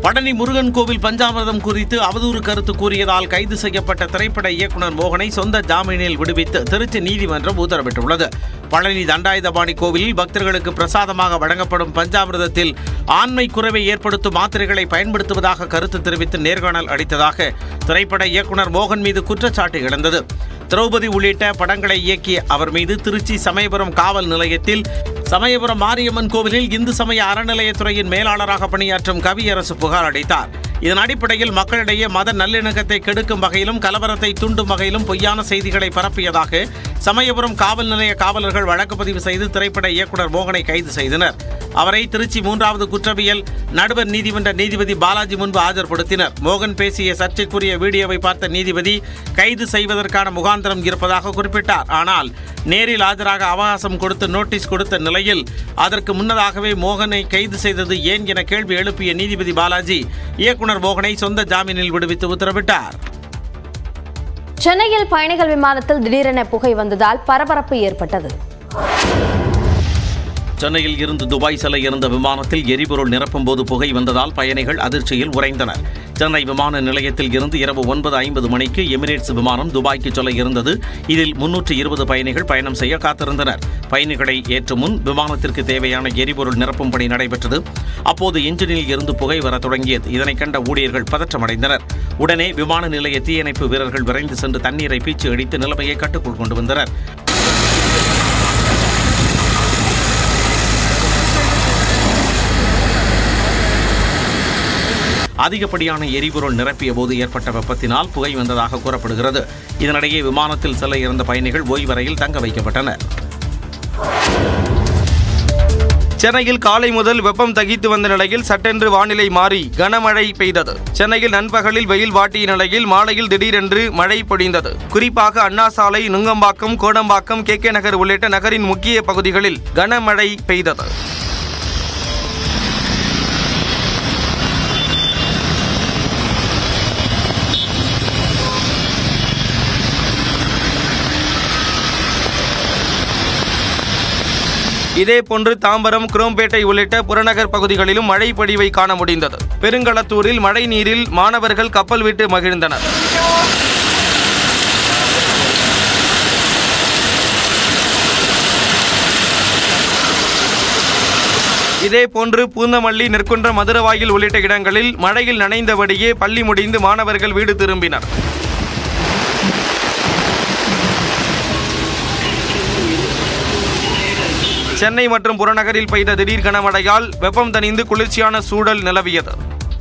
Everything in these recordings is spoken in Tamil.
பழனி முருகன் கோவில் பஞ்சாமிர்தம் குறித்து அவதூறு கருத்து கூறியதால் கைது செய்யப்பட்ட திரைப்பட இயக்குனர் மோகனை சொந்த ஜாமீனில் விடுவித்து திருச்சி நீதிமன்றம் உத்தரவிட்டுள்ளது பழனி தண்டாயுதபாணி கோவிலில் பக்தர்களுக்கு பிரசாதமாக வழங்கப்படும் பஞ்சாமிர்தத்தில் ஆண்மை குறைவை ஏற்படுத்தும் மாத்திரைகளை பயன்படுத்துவதாக கருத்து தெரிவித்து நேர்காணல் அளித்ததாக திரைப்பட இயக்குனர் மோகன் மீது குற்றச்சாட்டு எழுந்தது திரௌபதி உள்ளிட்ட படங்களை இயக்கிய அவர் மீது திருச்சி சமயபுரம் காவல் நிலையத்தில் சமயபுரம் மாரியம்மன் கோவிலில் இந்து சமய அறநிலையத்துறையின் மேலாளராக பணியாற்றும் கவியரசு புகார் அளித்தார் இதன் அடிப்படையில் மக்களிடையே மத நல்லிணக்கத்தை கெடுக்கும் வகையிலும் கலவரத்தை தூண்டும் வகையிலும் பொய்யான செய்திகளை பரப்பியதாக சமயபுரம் காவல் நிலைய காவலர்கள் வழக்கு பதிவு செய்து திரைப்பட இயக்குனர் மோகனை கைது செய்தனர் அவரை திருச்சி மூன்றாவது குற்றவியல் நடுவர் நீதிமன்ற நீதிபதி பாலாஜி முன்பு ஆஜர்படுத்தினர் மோகன் பேசிய சர்ச்சைக்குரிய வீடியோவை பார்த்த நீதிபதி கைது செய்வதற்கான முகாந்திரம் இருப்பதாக குறிப்பிட்டார் ஆனால் நேரில் ஆஜராக அவகாசம் கொடுத்து நோட்டீஸ் கொடுத்த நிலையில் அதற்கு முன்னதாகவே மோகனை கைது செய்தது ஏன் என கேள்வி எழுப்பிய நீதிபதி பாலாஜி இயக்குனர் மோகனை சொந்த ஜாமீனில் விடுவித்து உத்தரவிட்டார் சென்னையில் பயணிகள் விமானத்தில் திடீரென புகை வந்ததால் பரபரப்பு ஏற்பட்டது சென்னையில் இருந்து துபாய் செல்ல இருந்த விமானத்தில் எரிபொருள் நிரப்பும் போது புகை வந்ததால் பயணிகள் அதிர்ச்சியில் உறைந்தனர் சென்னை விமான நிலையத்தில் இருந்து இரவு ஒன்பது ஐம்பது மணிக்கு எமிரேட்ஸ் விமானம் துபாய்க்கு செல்ல இருந்தது இதில் முன்னூற்று இருபது பயணிகள் பயணம் செய்ய காத்திருந்தனர் பயணிகளை ஏற்றும் முன் விமானத்திற்கு தேவையான எரிபொருள் நிரப்பும் பணி நடைபெற்றது அப்போது இன்ஜினில் இருந்து புகை வரத் தொடங்கியது இதனை கண்ட ஊழியர்கள் பதற்றமடைந்தனர் உடனே விமான நிலைய தீயணைப்பு வீரர்கள் விரைந்து சென்று தண்ணீரை பீச்சு அடித்து நிலைமையை கட்டுக்குள் கொண்டு வந்தனர் அதிகப்படியான எரிபொருள் நிரப்பிய போது ஏற்பட்ட வெப்பத்தினால் புகை வந்ததாக கூறப்படுகிறது இதனிடையே விமானத்தில் செல்ல இருந்த பயணிகள் ஓய்வறையில் தங்க வைக்கப்பட்டனர் சென்னையில் காலை முதல் வெப்பம் தகித்து வந்த நிலையில் சட்டென்று வானிலை மாறி கனமழை பெய்தது சென்னையில் நண்பகலில் வெயில் வாட்டிய நிலையில் மாலையில் திடீரென்று மழை பொழிந்தது குறிப்பாக அண்ணா சாலை நுங்கம்பாக்கம் கோடம்பாக்கம் கே கே நகர் உள்ளிட்ட நகரின் முக்கிய பகுதிகளில் கனமழை பெய்தது இதேபோன்று தாம்பரம் குரோம்பேட்டை உள்ளிட்ட புறநகர் பகுதிகளிலும் மழை பொழிவை காண முடிந்தது பெருங்களத்தூரில் மழை நீரில் மாணவர்கள் கப்பல் விட்டு மகிழ்ந்தனர் இதேபோன்று பூந்தமல்லி நெற்குன்றம் மதுரவாயில் உள்ளிட்ட இடங்களில் மழையில் நனைந்தபடியே பள்ளி முடிந்து மாணவர்கள் வீடு திரும்பினர் சென்னை மற்றும் புறநகரில் பெய்த திடீர் கனமழையால் வெப்பம் தணிந்து குளிர்ச்சியான சூழல் நிலவியது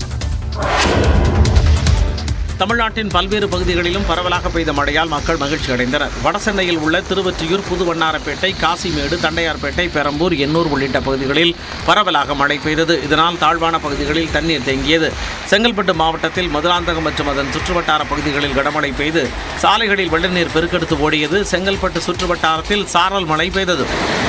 தமிழ்நாட்டின் பல்வேறு பகுதிகளிலும் பரவலாக பெய்த மழையால் மக்கள் மகிழ்ச்சி அடைந்தனர் வடசென்னையில் உள்ள திருவொற்றியூர் புதுவண்ணாரப்பேட்டை காசிமேடு தண்டையார்பேட்டை பெரம்பூர் எண்ணூர் உள்ளிட்ட பகுதிகளில் பரவலாக மழை பெய்தது இதனால் தாழ்வான பகுதிகளில் தண்ணீர் தேங்கியது செங்கல்பட்டு மாவட்டத்தில் மதுராந்தகம் மற்றும் அதன் சுற்றுவட்டார பகுதிகளில் கனமழை பெய்து சாலைகளில் வெள்ளநீர் பெருக்கெடுத்து ஓடியது செங்கல்பட்டு சுற்றுவட்டாரத்தில் சாரல் மழை பெய்தது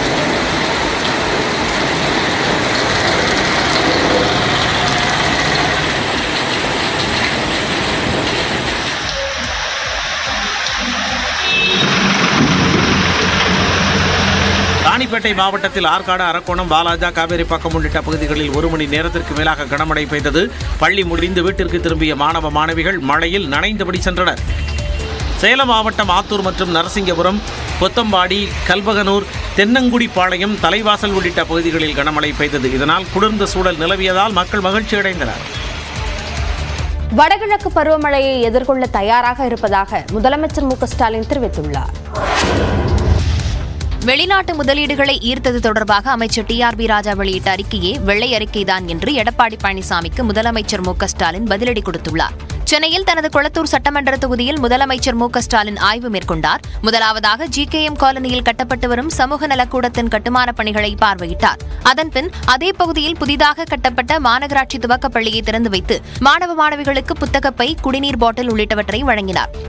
ராணிப்பேட்டை மாவட்டத்தில் ஆற்காடு அரக்கோணம் வாலாஜா காவேரிப்பாக்கம் உள்ளிட்ட பகுதிகளில் ஒரு மணி நேரத்திற்கு மேலாக கனமழை பெய்தது பள்ளி முடிந்து வீட்டிற்கு திரும்பிய மாணவ மாணவிகள் மழையில் நனைந்தபடி சென்றனர் சேலம் மாவட்டம் ஆத்தூர் மற்றும் நரசிங்கபுரம் கொத்தம்பாடி கல்பகனூர் தென்னங்குடிப்பாளையம் தலைவாசல் உள்ளிட்ட பகுதிகளில் கனமழை பெய்தது இதனால் குளிர்ந்த சூழல் நிலவியதால் மக்கள் மகிழ்ச்சி அடைந்தனர் வடகிழக்கு பருவமழையை எதிர்கொள்ள தயாராக இருப்பதாக முதலமைச்சர் மு க ஸ்டாலின் தெரிவித்துள்ளார் வெளிநாட்டு முதலீடுகளை ஈர்த்தது தொடர்பாக அமைச்சர் டி ஆர் பி ராஜா வெளியிட்ட அறிக்கையே வெள்ளை அறிக்கைதான் என்று எடப்பாடி பழனிசாமிக்கு முதலமைச்சர் மு க ஸ்டாலின் பதிலடி கொடுத்துள்ளார் சென்னையில் தனது கொளத்தூர் சட்டமன்ற தொகுதியில் முதலமைச்சர் மு க ஸ்டாலின் ஆய்வு மேற்கொண்டார் முதலாவதாக ஜி கே எம் காலனியில் கட்டப்பட்டு வரும் சமூக நலக்கூடத்தின் கட்டுமானப் பணிகளை பார்வையிட்டார் அதன்பின் அதே பகுதியில் புதிதாக கட்டப்பட்ட மாநகராட்சி துவக்கப் பள்ளியை திறந்து வைத்து மாணவ மாணவிகளுக்கு புத்தகப்பை குடிநீர் பாட்டில் உள்ளிட்டவற்றை வழங்கினார்